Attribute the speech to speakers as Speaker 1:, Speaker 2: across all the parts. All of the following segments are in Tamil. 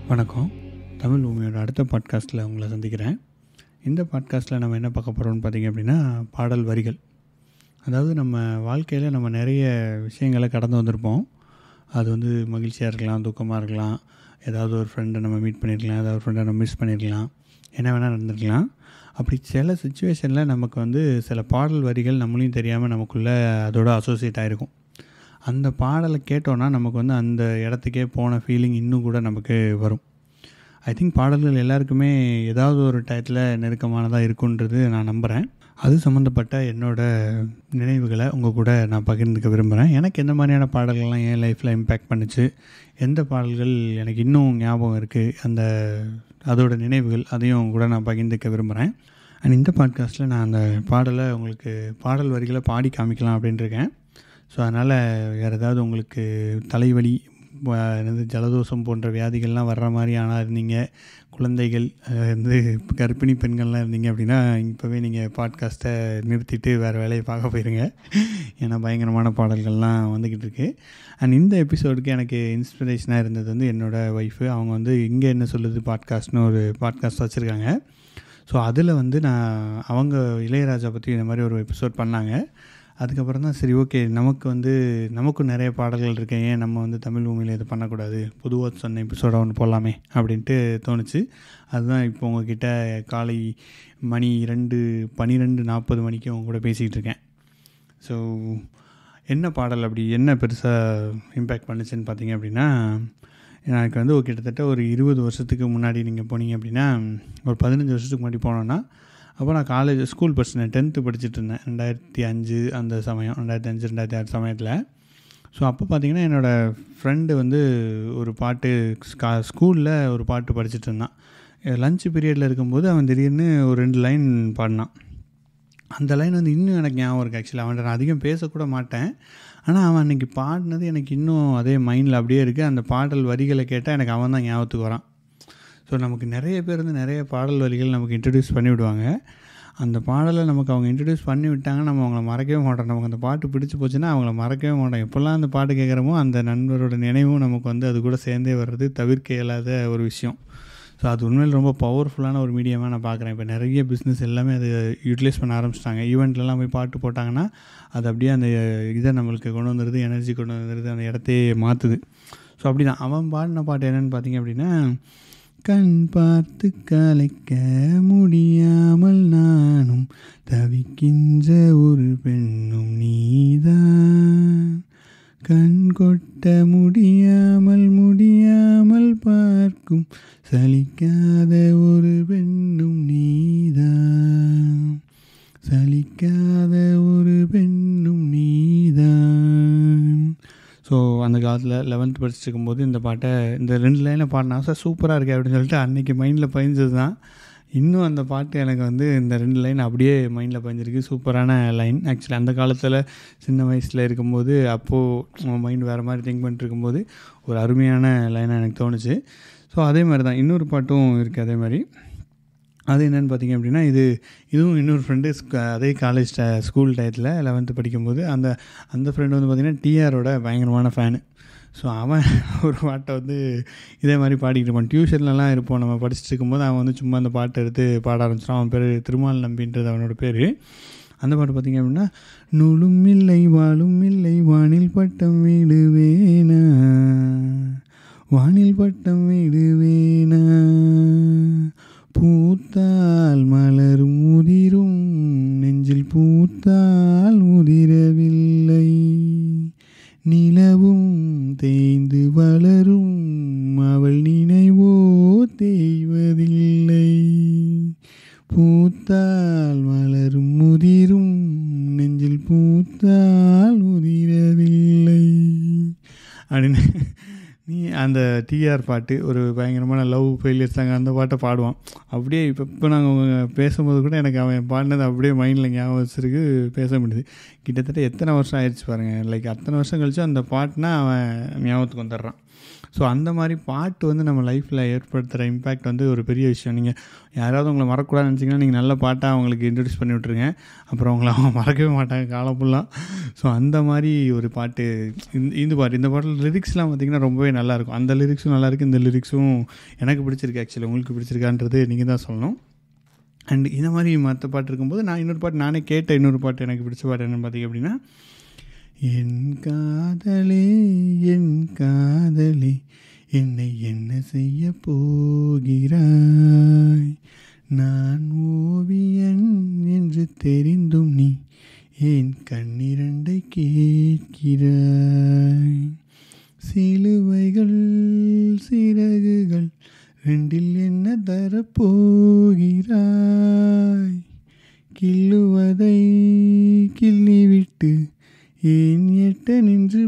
Speaker 1: வணக்கம் தமிழ் பூமியோட அடுத்த பாட்காஸ்ட்டில் உங்களை சந்திக்கிறேன் இந்த பாட்காஸ்ட்டில் நம்ம என்ன பார்க்க போகிறோம்னு பார்த்தீங்க அப்படின்னா பாடல் வரிகள் அதாவது நம்ம வாழ்க்கையில் நம்ம நிறைய விஷயங்களை கடந்து வந்திருப்போம் அது வந்து மகிழ்ச்சியாக இருக்கலாம் துக்கமாக இருக்கலாம் ஏதாவது ஒரு ஃப்ரெண்டை நம்ம மீட் பண்ணியிருக்கலாம் ஏதாவது ஒரு ஃப்ரெண்டை நம்ம மிஸ் பண்ணியிருக்கலாம் என்ன வேணால் நடந்திருக்கலாம் அப்படி சில சுச்சுவேஷனில் நமக்கு வந்து சில பாடல் வரிகள் நம்மளையும் தெரியாமல் நமக்குள்ளே அதோட அசோசியேட் ஆகிருக்கும் அந்த பாடலை கேட்டோன்னா நமக்கு வந்து அந்த இடத்துக்கே போன ஃபீலிங் இன்னும் கூட நமக்கு வரும் ஐ திங்க் பாடல்கள் எல்லாருக்குமே ஏதாவது ஒரு டயத்தில் நெருக்கமானதாக இருக்குன்றது நான் நம்புகிறேன் அது சம்மந்தப்பட்ட என்னோட நினைவுகளை உங்கள் கூட நான் பகிர்ந்துக்க விரும்புகிறேன் எனக்கு எந்த மாதிரியான பாடல்கள்லாம் என் லைஃப்பில் இம்பேக்ட் பண்ணுச்சு எந்த பாடல்கள் எனக்கு இன்னும் ஞாபகம் இருக்குது அந்த அதோட நினைவுகள் அதையும் கூட நான் பகிர்ந்துக்க விரும்புகிறேன் அண்ட் இந்த பாட்காஸ்ட்டில் நான் அந்த பாடலை உங்களுக்கு பாடல் வரிகளை பாடி காமிக்கலாம் அப்படின்ட்டு இருக்கேன் ஸோ அதனால் வேறு ஏதாவது உங்களுக்கு தலைவலி வ- என்னது ஜலதோஷம் போன்ற வியாதிகள்லாம் வர்ற மாதிரி ஆனால் இருந்தீங்க குழந்தைகள் அஹ், வந்து கர்ப்பிணி பெண்கள்லாம் இருந்தீங்க அப்படின்னா இப்போவே நீங்கள் பாட்காஸ்ட்டை நிறுத்திட்டு வேறு வேலையை பார்க்க போயிருங்க ஏன்னா பயங்கரமான பாடல்கள்லாம் வந்துக்கிட்டு இருக்கு அண்ட் இந்த எபிசோடுக்கு எனக்கு இன்ஸ்பிரேஷனாக இருந்தது வந்து என்னோடய ஒய்ஃபு அவங்க வந்து இங்கே என்ன சொல்லுது பாட்காஸ்ட்னு ஒரு பாட்காஸ்ட் வச்சுருக்காங்க ஸோ அதில் வந்து நான் அவங்க இளையராஜா பற்றி இந்த மாதிரி ஒரு எபிசோட் பண்ணாங்க அதுக்கப்புறம் தான் சரி ஓகே நமக்கு வந்து நமக்கும் நிறைய பாடல்கள் இருக்கு ஏன் நம்ம வந்து தமிழ் பூமியில் இது பண்ணக்கூடாது பொதுவாக சொன்ன எபிசோட ஒன்று போடலாமே அப்படின்ட்டு தோணுச்சு அதுதான் இப்போ உங்ககிட்ட காலை மணி ரெண்டு பன்னிரெண்டு நாற்பது மணிக்கு அவங்க கூட பேசிக்கிட்டு இருக்கேன் ஸோ என்ன பாடல் அப்படி என்ன பெருசாக இம்பேக்ட் பண்ணுச்சுன்னு பார்த்தீங்க அப்படின்னா எனக்கு வந்து ஒரு கிட்டத்தட்ட ஒரு இருபது வருஷத்துக்கு முன்னாடி நீங்கள் போனீங்க அப்படின்னா ஒரு பதினஞ்சு வருஷத்துக்கு முன்னாடி போனோன்னா அப்போ நான் காலேஜ் ஸ்கூல் படிச்சிருந்தேன் டென்த்து படிச்சுட்டு இருந்தேன் ரெண்டாயிரத்தி அஞ்சு அந்த சமயம் ரெண்டாயிரத்தி அஞ்சு ரெண்டாயிரத்தி ஆறு சமயத்தில் ஸோ அப்போ பார்த்தீங்கன்னா என்னோடய ஃப்ரெண்டு வந்து ஒரு பாட்டு ஸ்கா ஸ்கூலில் ஒரு பாட்டு படிச்சுட்டு இருந்தான் லஞ்ச் பீரியடில் இருக்கும்போது அவன் திடீர்னு ஒரு ரெண்டு லைன் பாடினான் அந்த லைன் வந்து இன்னும் எனக்கு ஞாபகம் இருக்குது ஆக்சுவலி அவன்கிட்ட நான் அதிகம் பேசக்கூட மாட்டேன் ஆனால் அவன் அன்றைக்கி பாடினது எனக்கு இன்னும் அதே மைண்டில் அப்படியே இருக்குது அந்த பாடல் வரிகளை கேட்டால் எனக்கு அவன் தான் ஞாபகத்துக்கு வரான் ஸோ நமக்கு நிறைய பேர் வந்து நிறைய பாடல் வரிகள் நமக்கு இன்ட்ரடியூஸ் பண்ணி விடுவாங்க அந்த பாடலை நமக்கு அவங்க இன்ட்ரடியூஸ் பண்ணி விட்டாங்கன்னா நம்ம அவங்கள மறக்கவே மாட்டோம் நமக்கு அந்த பாட்டு பிடிச்சி போச்சுன்னா அவங்கள மறக்கவே மாட்டோம் எப்போல்லாம் அந்த பாட்டு கேட்குறோமோ அந்த நண்பரோட நினைவும் நமக்கு வந்து அது கூட சேர்ந்தே வர்றது தவிர்க்க இயலாத ஒரு விஷயம் ஸோ அது உண்மையில் ரொம்ப பவர்ஃபுல்லான ஒரு மீடியமாக நான் பார்க்குறேன் இப்போ நிறைய பிஸ்னஸ் எல்லாமே அதை யூட்டிலைஸ் பண்ண ஆரம்பிச்சிட்டாங்க ஈவெண்ட்லலாம் போய் பாட்டு போட்டாங்கன்னா அது அப்படியே அந்த இதை நம்மளுக்கு கொண்டு வந்துடுது எனர்ஜி கொண்டு வந்துடுது அந்த இடத்தையே மாற்றுது ஸோ அப்படி தான் அவன் பாடின பாட்டு என்னென்னு பார்த்தீங்க அப்படின்னா கண் பார்த்து கலைக்க முடியாமல் நானும் தவிக்கின்ற ஒரு பெண்ணும் நீதான் கண் கொட்ட முடியாமல் முடியாமல் பார்க்கும் சலிக்காத ஒரு பெண்ணும் நீதான் சலிக்காத ஒரு பெண்ணும் நீதான் ஸோ அந்த காலத்தில் லெவன்த் படிச்சுட்டு இருக்கும்போது இந்த பாட்டை இந்த ரெண்டு லைனில் பாடினா சார் சூப்பராக இருக்கே அப்படின்னு சொல்லிட்டு அன்றைக்கி மைண்டில் பதிஞ்சது தான் இன்னும் அந்த பாட்டு எனக்கு வந்து இந்த ரெண்டு லைன் அப்படியே மைண்டில் பதிஞ்சிருக்கு சூப்பரான லைன் ஆக்சுவலி அந்த காலத்தில் சின்ன வயசில் இருக்கும்போது அப்போது மைண்ட் வேறு மாதிரி திங்க் பண்ணிட்டு இருக்கும்போது ஒரு அருமையான லைனாக எனக்கு தோணுச்சு ஸோ அதே மாதிரி தான் இன்னொரு பாட்டும் இருக்குது அதே மாதிரி அது என்னென்னு பார்த்தீங்க அப்படின்னா இது இதுவும் இன்னொரு ஃப்ரெண்டு அதே காலேஜ் ஸ்கூல் டயத்தில் லெவன்த்து படிக்கும்போது அந்த அந்த ஃப்ரெண்டு வந்து பார்த்திங்கன்னா டிஆரோட பயங்கரமான ஃபேனு ஸோ அவன் ஒரு பாட்டை வந்து இதே மாதிரி பாடிக்கிட்டு இருப்பான் டியூஷன்லலாம் இருப்போம் நம்ம படிச்சுட்டு இருக்கும்போது அவன் வந்து சும்மா அந்த பாட்டை எடுத்து பாட ஆரம்பிச்சிடான் அவன் பேர் திருமால் நம்பின்றது அவனோட பேர் அந்த பாட்டு பார்த்திங்க அப்படின்னா நூலும் இல்லை வாழும் இல்லை வானில் பட்டம் விடுவேனா வானில் பட்டம் விடுவேனா பூத்தால் மலரும் முதிரும் நெஞ்சில் பூத்தால் முதிரவில்லை நிலவும் தேய்ந்து வளரும் அவள் நினைவோ தேய்வதில்லை பூத்தால் மலரும் முதிரும் நெஞ்சில் பூத்தால் முதிரவில்லை அப்படின்னு நீ அந்த டிஆர் பாட்டு ஒரு பயங்கரமான லவ் ஃபெயிலியர் சாங் அந்த பாட்டை பாடுவான் அப்படியே இப்போ இப்போ நாங்கள் பேசும்போது கூட எனக்கு அவன் பாடினது அப்படியே மைண்டில் ஞாபகம் வச்சிருக்கு பேச முடியுது கிட்டத்தட்ட எத்தனை வருஷம் ஆயிடுச்சு பாருங்கள் லைக் அத்தனை வருஷம் கழிச்சு அந்த பாட்டுனா அவன் ஞாபகத்துக்கு வந்துடுறான் ஸோ அந்த மாதிரி பாட்டு வந்து நம்ம லைஃப்பில் ஏற்படுத்துகிற இம்பேக்ட் வந்து ஒரு பெரிய விஷயம் நீங்கள் யாராவது உங்களை மறக்கூடாதுன்னு நினச்சிங்கன்னா நீங்கள் நல்ல பாட்டாக அவங்களுக்கு இன்ட்ரடியூஸ் பண்ணி விட்ருங்க அப்புறம் அவங்கள அவங்க மறக்கவே மாட்டாங்க காலம் ஃபுல்லாக ஸோ அந்த மாதிரி ஒரு பாட்டு இந்த இந்த பாட்டு இந்த பாட்டில் லிரிக்ஸ்லாம் பார்த்திங்கன்னா ரொம்பவே நல்லாயிருக்கும் அந்த லிரிக்ஸும் நல்லாயிருக்கு இந்த லிரிக்ஸும் எனக்கு பிடிச்சிருக்கு ஆக்சுவலி உங்களுக்கு பிடிச்சிருக்கான்றது நீங்கள் தான் சொல்லணும் அண்ட் இந்த மாதிரி மற்ற பாட்டு இருக்கும்போது நான் இன்னொரு பாட்டு நானே கேட்ட இன்னொரு பாட்டு எனக்கு பிடிச்ச பாட்டு என்னென்னு பார்த்தீங்க அப்படின்னா என் காதலே என் காதலே என்னை என்ன செய்ய போகிறாய் நான் ஓவியன் என்று தெரிந்தும் நீ என் கண்ணிரண்டை கேட்கிறாய் சிலுவைகள் சிறகுகள் ரெண்டில் என்ன தரப்போகிறாய் கிள்ளுவதை கிள்ளிவிட்டு ஏன் எட்ட நின்று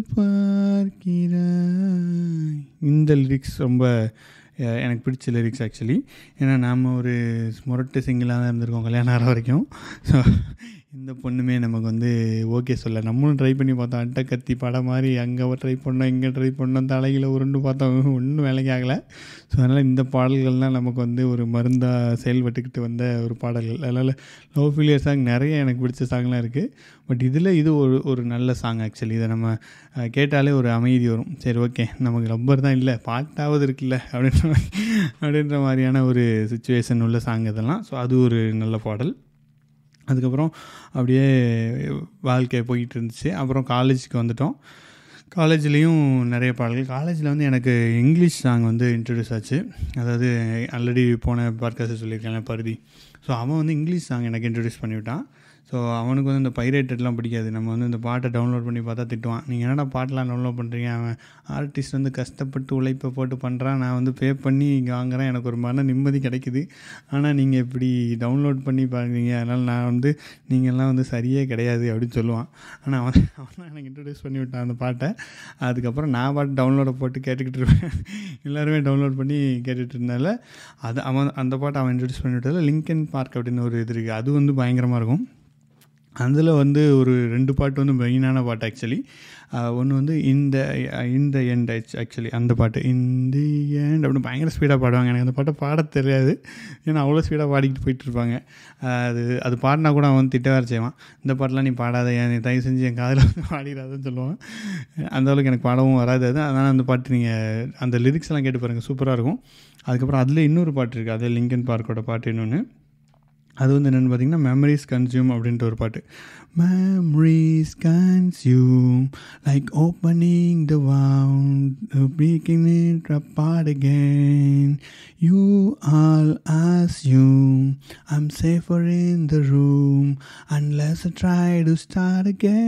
Speaker 1: பார்க்கிறாய் இந்த லிரிக்ஸ் ரொம்ப எனக்கு பிடிச்ச லிரிக்ஸ் ஆக்சுவலி ஏன்னா நாம் ஒரு முரட்டு சிங்கிளாக தான் இருந்திருக்கோம் கல்யாணம் ஆகிற வரைக்கும் ஸோ இந்த பொண்ணுமே நமக்கு வந்து ஓகே சொல்ல நம்மளும் ட்ரை பண்ணி பார்த்தோம் அட்டை கத்தி படம் மாதிரி அங்கே ட்ரை பண்ணோம் இங்கே ட்ரை பண்ணோம் தலையில் உருண்டு பார்த்தோம் ஒன்றும் வேலைக்கு ஆகலை ஸோ அதனால் இந்த பாடல்கள்லாம் நமக்கு வந்து ஒரு மருந்தாக செயல்பட்டுக்கிட்டு வந்த ஒரு பாடல்கள் அதனால் லவ் ஃபீலியர் சாங் நிறைய எனக்கு பிடிச்ச சாங்லாம் இருக்குது பட் இதில் இது ஒரு ஒரு நல்ல சாங் ஆக்சுவலி இதை நம்ம கேட்டாலே ஒரு அமைதி வரும் சரி ஓகே நமக்கு ரப்பர் தான் இல்லை பாட்டாவது இருக்குல்ல அப்படின்ற அப்படின்ற மாதிரியான ஒரு சுச்சுவேஷன் உள்ள சாங் இதெல்லாம் ஸோ அது ஒரு நல்ல பாடல் அதுக்கப்புறம் அப்படியே வாழ்க்கை போயிட்டு இருந்துச்சு அப்புறம் காலேஜுக்கு வந்துட்டோம் காலேஜ்லேயும் நிறைய பாடல்கள் காலேஜில் வந்து எனக்கு இங்கிலீஷ் சாங் வந்து இன்ட்ரடியூஸ் ஆச்சு அதாவது ஆல்ரெடி போன பாட்காஸ்ட் சொல்லியிருக்கேன் பருதி ஸோ அவன் வந்து இங்கிலீஷ் சாங் எனக்கு இன்ட்ரடியூஸ் பண்ணிவிட்டான் ஸோ அவனுக்கு வந்து இந்த பைரேட்டட்லாம் பிடிக்காது நம்ம வந்து இந்த பாட்டை டவுன்லோட் பண்ணி பார்த்தா திட்டுவான் நீங்கள் என்னடா பாட்டெலாம் டவுன்லோட் பண்ணுறீங்க அவன் ஆர்டிஸ்ட் வந்து கஷ்டப்பட்டு உழைப்பை போட்டு பண்ணுறான் நான் வந்து பே பண்ணி இங்கே வாங்குறேன் எனக்கு ஒரு மன நிம்மதி கிடைக்குது ஆனால் நீங்கள் இப்படி டவுன்லோட் பண்ணி பாருங்க அதனால் நான் வந்து நீங்கள்லாம் வந்து சரியே கிடையாது அப்படின்னு சொல்லுவான் ஆனால் அவன் அவன் எனக்கு இன்ட்ரடியூஸ் பண்ணி விட்டான் அந்த பாட்டை அதுக்கப்புறம் நான் பாட்டு டவுன்லோடை போட்டு கேட்டுக்கிட்டு இருப்பேன் எல்லாருமே டவுன்லோட் பண்ணி கேட்டுட்டு இருந்தால அது அவன் அந்த பாட்டை அவன் இன்ட்ரடியூஸ் பண்ணி விட்டதில் லிங்கன் பார்க் அப்படின்னு ஒரு இது இருக்குது அது வந்து பயங்கரமாக இருக்கும் அதில் வந்து ஒரு ரெண்டு பாட்டு வந்து மெயினான பாட்டு ஆக்சுவலி ஒன்று வந்து இந்த இந்த எண்ட் ஆக்சுவலி அந்த பாட்டு இந்த எண்ட் அப்படின்னு பயங்கர ஸ்பீடாக பாடுவாங்க எனக்கு அந்த பாட்டை பாட தெரியாது ஏன்னா அவ்வளோ ஸ்பீடாக பாடிக்கிட்டு போயிட்டு இருப்பாங்க அது அது பாடினா கூட அவன் திட்ட வேறு செய்வான் இந்த பாட்டெலாம் நீ பாடாத என் தயவு செஞ்சு என் காதில் வந்து பாடிடாதுன்னு சொல்லுவான் அந்தளவுக்கு எனக்கு பாடவும் வராது அது அதனால் அந்த பாட்டு நீங்கள் அந்த லிரிக்ஸ் எல்லாம் கேட்டு பாருங்கள் சூப்பராக இருக்கும் அதுக்கப்புறம் அதில் இன்னொரு பாட்டு இருக்குது அது லிங்கன் பார்க்கோட பாட்டு இன்னொன்று அது வந்து என்னென்னு பார்த்தீங்கன்னா மெமரிஸ் கன்சியூம் அப்படின்ட்டு ஒரு பாட்டு memories consume like opening the wound breaking it apart again you all assume I'm safer in the room unless I try to start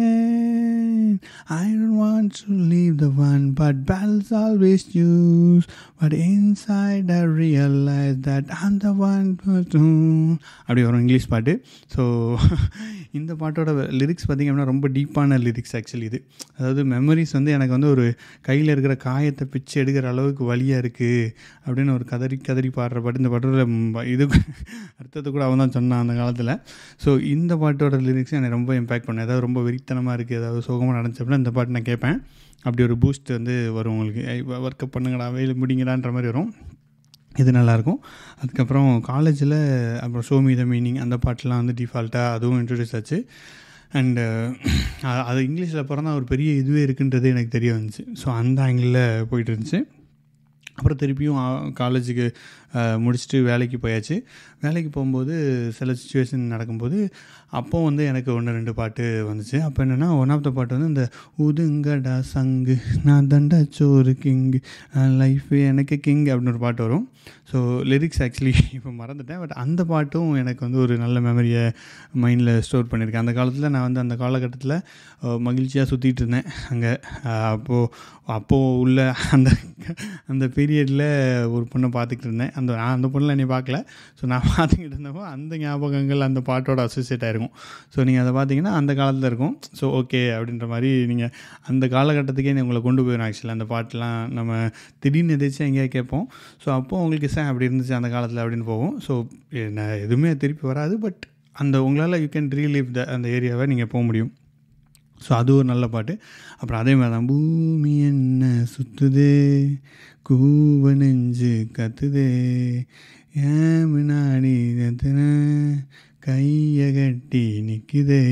Speaker 1: again I don't want to leave the one but battles always choose but inside I realize that I'm the one to அப்படி வரும் இங்கிலீஷ் பாட்டு ஸோ இந்த பாட்டோட லிரிக்ஸ் பார்த்திங்க அப்படின்னா ரொம்ப டீப்பான லிரிக்ஸ் ஆக்சுவலி இது அதாவது மெமரிஸ் வந்து எனக்கு வந்து ஒரு கையில் இருக்கிற காயத்தை பிச்சு எடுக்கிற அளவுக்கு வழியாக இருக்குது அப்படின்னு ஒரு கதறி கதறி பாடுற பாட்டு இந்த பாட்டோட இது அர்த்தத்தை கூட அவன் தான் சொன்னான் அந்த காலத்தில் ஸோ இந்த பாட்டோட லிரிக்ஸ் எனக்கு ரொம்ப இம்பேக்ட் பண்ணேன் ஏதாவது ரொம்ப வெறித்தனமாக இருக்குது ஏதாவது சோகமாக நடந்துச்சு அப்படின்னா இந்த பாட்டு நான் கேட்பேன் அப்படி ஒரு பூஸ்ட் வந்து வரும் உங்களுக்கு ஒர்க்கப் பண்ணுங்கடா வெயில் முடிங்கடான்ற மாதிரி வரும் இது நல்லாயிருக்கும் அதுக்கப்புறம் காலேஜில் அப்புறம் ஷோ மீ த மீனிங் அந்த பாட்டெலாம் வந்து டிஃபால்ட்டாக அதுவும் இன்ட்ரடியூஸ் ஆச்சு அண்டு அது இங்கிலீஷில் பிறந்தா ஒரு பெரிய இதுவே இருக்குன்றது எனக்கு தெரிய வந்துச்சு ஸோ அந்த ஆங்கிளில் போயிட்டு இருந்துச்சு அப்புறம் திருப்பியும் காலேஜுக்கு முடிச்சுட்டு வேலைக்கு போயாச்சு வேலைக்கு போகும்போது சில சுச்சுவேஷன் நடக்கும்போது அப்போ வந்து எனக்கு ஒன்று ரெண்டு பாட்டு வந்துச்சு அப்போ என்னென்னா ஒன் ஆஃப் த பாட்டு வந்து இந்த உதுங்கடா சங்கு நான் தண்டா சோறு கிங்கு லைஃப் எனக்கு கிங் அப்படின்னு ஒரு பாட்டு வரும் ஸோ லிரிக்ஸ் ஆக்சுவலி இப்போ மறந்துட்டேன் பட் அந்த பாட்டும் எனக்கு வந்து ஒரு நல்ல மெமரியை மைண்டில் ஸ்டோர் பண்ணியிருக்கேன் அந்த காலத்தில் நான் வந்து அந்த காலகட்டத்தில் மகிழ்ச்சியாக சுற்றிட்டு இருந்தேன் அங்கே அப்போது அப்போது உள்ள அந்த அந்த பீரியடில் ஒரு பொண்ணை பார்த்துக்கிட்டு இருந்தேன் அந்த நான் அந்த பொண்ணில் என்னை பார்க்கல ஸோ நான் பார்த்துக்கிட்டு இருந்தப்போ அந்த ஞாபகங்கள் அந்த பாட்டோட அசோசியேட் ஆகிருக்கும் ஸோ நீங்கள் அதை பார்த்தீங்கன்னா அந்த காலத்தில் இருக்கும் ஸோ ஓகே அப்படின்ற மாதிரி நீங்கள் அந்த காலகட்டத்துக்கே உங்களை கொண்டு போயிடும் ஆக்சுவலாக அந்த பாட்டெலாம் நம்ம திடீர்னு எதாச்சும் எங்கேயா கேட்போம் ஸோ அப்போது உங்களுக்கு சார் அப்படி இருந்துச்சு அந்த காலத்தில் அப்படின்னு போகும் ஸோ நான் எதுவுமே திருப்பி வராது பட் அந்த உங்களால் யூ கேன் ரீலீவ் த அந்த ஏரியாவை நீங்கள் போக முடியும் ஸோ அது ஒரு நல்ல பாட்டு அப்புறம் அதே மாதிரி தான் பூமி என்ன சுற்றுது கூவ நெஞ்சு கத்துதே ஏன் முன்னாடி நிறுத்தின கைய கட்டி நிற்குதே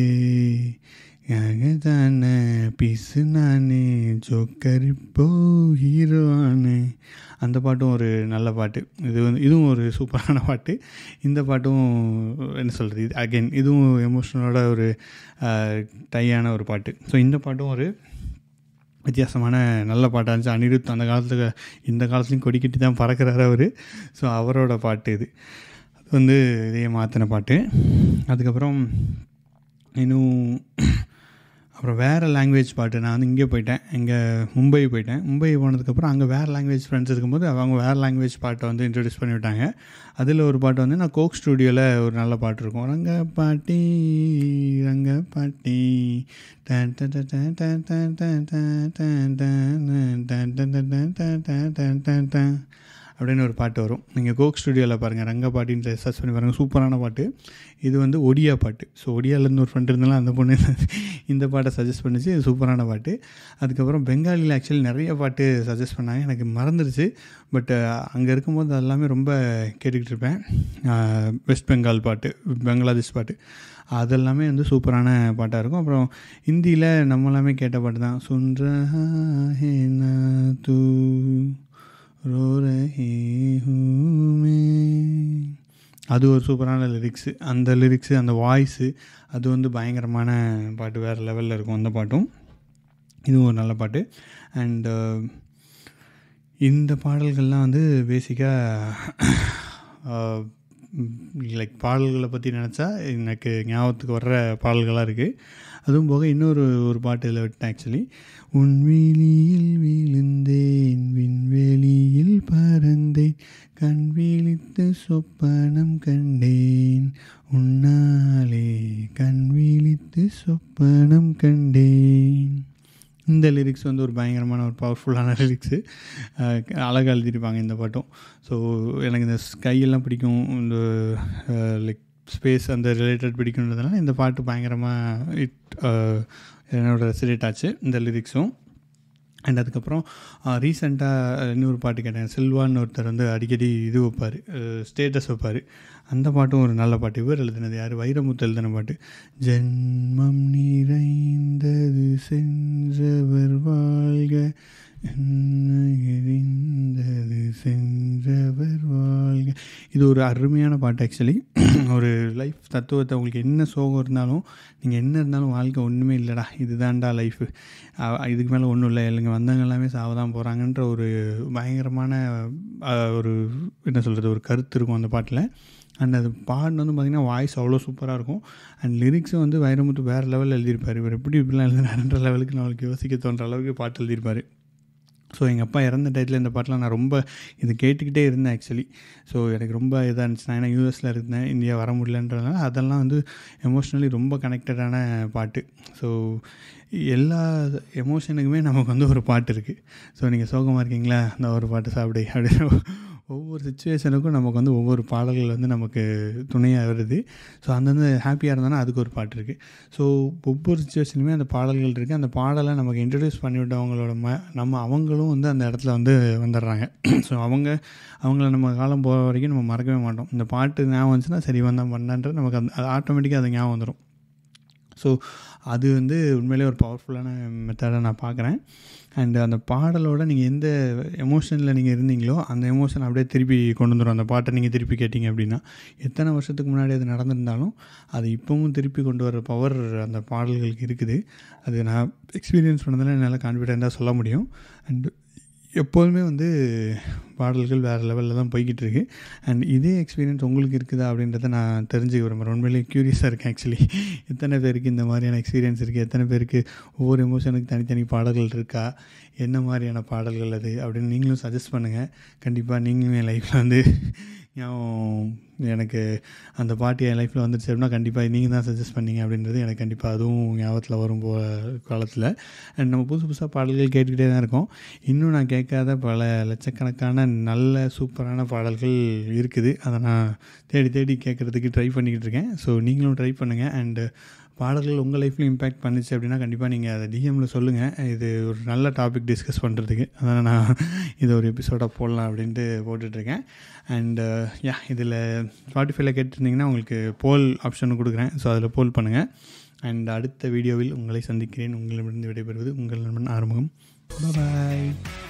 Speaker 1: தானே பிசு நானே ஜோக்கரிப்போ ஹீரோவானே அந்த பாட்டும் ஒரு நல்ல பாட்டு இது வந்து இதுவும் ஒரு சூப்பரான பாட்டு இந்த பாட்டும் என்ன சொல்கிறது இது அகெயின் இதுவும் எமோஷனலோட ஒரு டையான ஒரு பாட்டு ஸோ இந்த பாட்டும் ஒரு வித்தியாசமான நல்ல பாட்டாக இருந்துச்சு அனிருத் அந்த காலத்தில் இந்த காலத்துலேயும் கொடிக்கட்டி தான் பறக்கிறாரு அவர் ஸோ அவரோட பாட்டு இது அது வந்து இதே மாற்றின பாட்டு அதுக்கப்புறம் இன்னும் அப்புறம் வேறு லாங்குவேஜ் பாட்டு நான் வந்து இங்கே போயிட்டேன் இங்கே மும்பை போயிட்டேன் மும்பை போனதுக்கப்புறம் அங்கே வேறு லாங்குவேஜ் ஃப்ரெண்ட்ஸ் இருக்கும்போது அவங்க வேறு லாங்குவேஜ் பாட்டை வந்து இன்ட்ரடியூஸ் பண்ணி விட்டாங்க அதில் ஒரு பாட்டு வந்து நான் கோக் ஸ்டூடியோவில் ஒரு நல்ல பாட்டு இருக்கும் ரங்க பாட்டி ரங்க பாட்டி டன் டன் டன் டன் டன் டன் டன் டன் டன் டன் டன் டன் டன் டன் டன் டன் டன் அப்படின்னு ஒரு பாட்டு வரும் நீங்கள் கோக் ஸ்டுடியோவில் பாருங்கள் ரங்க பாட்டின்னு சர்ச் பண்ணி பாருங்கள் சூப்பரான பாட்டு இது வந்து ஒடியா பாட்டு ஸோ ஒடியாலேருந்து ஒரு ஃப்ரெண்ட் இருந்தாலும் அந்த பொண்ணு இந்த பாட்டை சஜஸ்ட் பண்ணிச்சு இது சூப்பரான பாட்டு அதுக்கப்புறம் பெங்காலியில் ஆக்சுவலி நிறைய பாட்டு சஜஸ்ட் பண்ணாங்க எனக்கு மறந்துருச்சு பட் அங்கே இருக்கும்போது அதெல்லாமே ரொம்ப கேட்டுக்கிட்டு இருப்பேன் வெஸ்ட் பெங்கால் பாட்டு பங்களாதேஷ் பாட்டு அதெல்லாமே வந்து சூப்பரான பாட்டாக இருக்கும் அப்புறம் ஹிந்தியில் நம்ம எல்லாமே கேட்ட பாட்டு தான் சுன்ற தூ ரோ ரஹி ஹூமே அது ஒரு சூப்பரான லிரிக்ஸு அந்த லிரிக்ஸு அந்த வாய்ஸு அது வந்து பயங்கரமான பாட்டு வேறு லெவலில் இருக்கும் அந்த பாட்டும் இதுவும் ஒரு நல்ல பாட்டு அண்டு இந்த பாடல்கள்லாம் வந்து பேசிக்காக லைக் பாடல்களை பற்றி நினச்சா எனக்கு ஞாபகத்துக்கு வர்ற பாடல்களாக இருக்குது அதுவும் போக இன்னொரு ஒரு பாட்டு இதில் விட்டேன் ஆக்சுவலி உன்வெளியில் விழுந்தேன் விண்வெளியில் பறந்தேன் கண் விழித்து சொப்பனம் கண்டேன் உன்னாலே கண் விழித்து சொப்பனம் கண்டேன் இந்த லிரிக்ஸ் வந்து ஒரு பயங்கரமான ஒரு பவர்ஃபுல்லான லிரிக்ஸு அழகாக எழுதியிருப்பாங்க இந்த பாட்டும் ஸோ எனக்கு இந்த ஸ்கையெல்லாம் பிடிக்கும் இந்த லைக் ஸ்பேஸ் அந்த ரிலேட்டட் பிடிக்குன்றதுனால இந்த பாட்டு பயங்கரமாக இட் என்னோட ரெசிடேட் ஆச்சு இந்த லிரிக்ஸும் அண்ட் அதுக்கப்புறம் ரீசெண்டாக இன்னொரு பாட்டு கேட்டேன் செல்வான்னு ஒருத்தர் வந்து அடிக்கடி இது வைப்பார் ஸ்டேட்டஸ் வைப்பார் அந்த பாட்டும் ஒரு நல்ல பாட்டு இவர் எழுதினது யார் வைரமுத்து எழுதின பாட்டு ஜென்மம் நிறைந்தது சென்றவர் வாழ்க எரிந்தது சென்றவர் வாழ்க இது ஒரு அருமையான பாட்டு ஆக்சுவலி ஒரு லைஃப் தத்துவத்தை உங்களுக்கு என்ன சோகம் இருந்தாலும் நீங்கள் என்ன இருந்தாலும் வாழ்க்கை ஒன்றுமே இல்லைடா இதுதான்டா லைஃபு இதுக்கு மேலே ஒன்றும் இல்லை இல்லைங்க வந்தவங்க எல்லாமே சாவதான் போகிறாங்கன்ற ஒரு பயங்கரமான ஒரு என்ன சொல்கிறது ஒரு கருத்து இருக்கும் அந்த பாட்டில் அண்ட் அது பாடினு வந்து பார்த்திங்கன்னா வாய்ஸ் அவ்வளோ சூப்பராக இருக்கும் அண்ட் லிரிக்ஸும் வந்து வைரமுத்து வேறு லெவலில் எழுதியிருப்பார் இவர் எப்படி இப்படிலாம் எழுதுனாருன்ற லெவலுக்கு நம்மளுக்கு யோசிக்க தோன்ற அளவுக்கு பாட்டு எழுதியிருப்பார் ஸோ எங்கள் அப்பா இறந்த டயத்தில் இந்த பாட்டெலாம் நான் ரொம்ப இது கேட்டுக்கிட்டே இருந்தேன் ஆக்சுவலி ஸோ எனக்கு ரொம்ப இதாக இருந்துச்சு நான் ஏன்னா யூஎஸில் இருந்தேன் இந்தியா வர முடியலன்றதுனால அதெல்லாம் வந்து எமோஷ்னலி ரொம்ப கனெக்டடான பாட்டு ஸோ எல்லா எமோஷனுக்குமே நமக்கு வந்து ஒரு பாட்டு இருக்குது ஸோ நீங்கள் சோகமாக இருக்கீங்களா அந்த ஒரு பாட்டு சாப்பிடு அப்படின்னு ஒவ்வொரு சுச்சுவேஷனுக்கும் நமக்கு வந்து ஒவ்வொரு பாடல்கள் வந்து நமக்கு துணையாக வருது ஸோ அந்தந்த ஹாப்பியாக இருந்தாலும் அதுக்கு ஒரு பாட்டு இருக்குது ஸோ ஒவ்வொரு சுச்சுவேஷனுமே அந்த பாடல்கள் இருக்குது அந்த பாடலை நமக்கு இன்ட்ரடியூஸ் பண்ணிவிட்டவங்களோட ம நம்ம அவங்களும் வந்து அந்த இடத்துல வந்து வந்துடுறாங்க ஸோ அவங்க அவங்கள நம்ம காலம் போகிற வரைக்கும் நம்ம மறக்கவே மாட்டோம் இந்த பாட்டு ஞாபகம் வந்துச்சுன்னா சரி வந்தான் பண்ணான்ற நமக்கு அந்த அது ஆட்டோமேட்டிக்காக அது ஞாபகம் வந்துடும் ஸோ அது வந்து உண்மையிலே ஒரு பவர்ஃபுல்லான மெத்தடாக நான் பார்க்குறேன் அண்டு அந்த பாடலோட நீங்கள் எந்த எமோஷனில் நீங்கள் இருந்தீங்களோ அந்த எமோஷன் அப்படியே திருப்பி கொண்டு வந்துடும் அந்த பாட்டை நீங்கள் திருப்பி கேட்டிங்க அப்படின்னா எத்தனை வருஷத்துக்கு முன்னாடி அது நடந்திருந்தாலும் அது இப்போவும் திருப்பி கொண்டு வர பவர் அந்த பாடல்களுக்கு இருக்குது அது நான் எக்ஸ்பீரியன்ஸ் பண்ணதில் என்னால் கான்ஃபிடெண்ட்டாக சொல்ல முடியும் அண்டு எப்போதுமே வந்து பாடல்கள் வேறு லெவலில் தான் போய்கிட்டு இருக்கு அண்ட் இதே எக்ஸ்பீரியன்ஸ் உங்களுக்கு இருக்குதா அப்படின்றத நான் தெரிஞ்சுக்க விரும்புகிறேன் உண்மையிலேயே க்யூரியஸாக இருக்கேன் ஆக்சுவலி எத்தனை பேருக்கு இந்த மாதிரியான எக்ஸ்பீரியன்ஸ் இருக்குது எத்தனை பேருக்கு ஒவ்வொரு எமோஷனுக்கு தனித்தனி பாடல்கள் இருக்கா என்ன மாதிரியான பாடல்கள் அது அப்படின்னு நீங்களும் சஜஸ்ட் பண்ணுங்கள் கண்டிப்பாக நீங்களும் என் லைஃப்பில் வந்து ஞாபகம் எனக்கு அந்த பாட்டு என் லைஃப்பில் வந்துருச்சு அப்படின்னா கண்டிப்பாக நீங்கள் தான் சஜஸ்ட் பண்ணீங்க அப்படின்றது எனக்கு கண்டிப்பாக அதுவும் ஞாபகத்தில் வரும் போ காலத்தில் அண்ட் நம்ம புதுசு புதுசாக பாடல்கள் கேட்டுக்கிட்டே தான் இருக்கோம் இன்னும் நான் கேட்காத பல லட்சக்கணக்கான நல்ல சூப்பரான பாடல்கள் இருக்குது அதை நான் தேடி தேடி கேட்குறதுக்கு ட்ரை பண்ணிக்கிட்டு இருக்கேன் ஸோ நீங்களும் ட்ரை பண்ணுங்கள் அண்டு பாடல்கள் உங்கள் லைஃப்லையும் இம்பேக்ட் பண்ணிச்சு அப்படின்னா கண்டிப்பாக நீங்கள் அதை டிஎம்மில் சொல்லுங்கள் இது ஒரு நல்ல டாபிக் டிஸ்கஸ் பண்ணுறதுக்கு அதான் நான் இது ஒரு எபிசோடாக போடலாம் அப்படின்ட்டு போட்டுட்ருக்கேன் அண்டு யா இதில் ஸ்பாட்டிஃபைல கேட்டிருந்தீங்கன்னா உங்களுக்கு போல் ஆப்ஷன் கொடுக்குறேன் ஸோ அதில் போல் பண்ணுங்கள் அண்ட் அடுத்த வீடியோவில் உங்களை சந்திக்கிறேன் உங்களிடமிருந்து விடைபெறுவது உங்கள் நண்பன் ஆறுமுகம் பாய்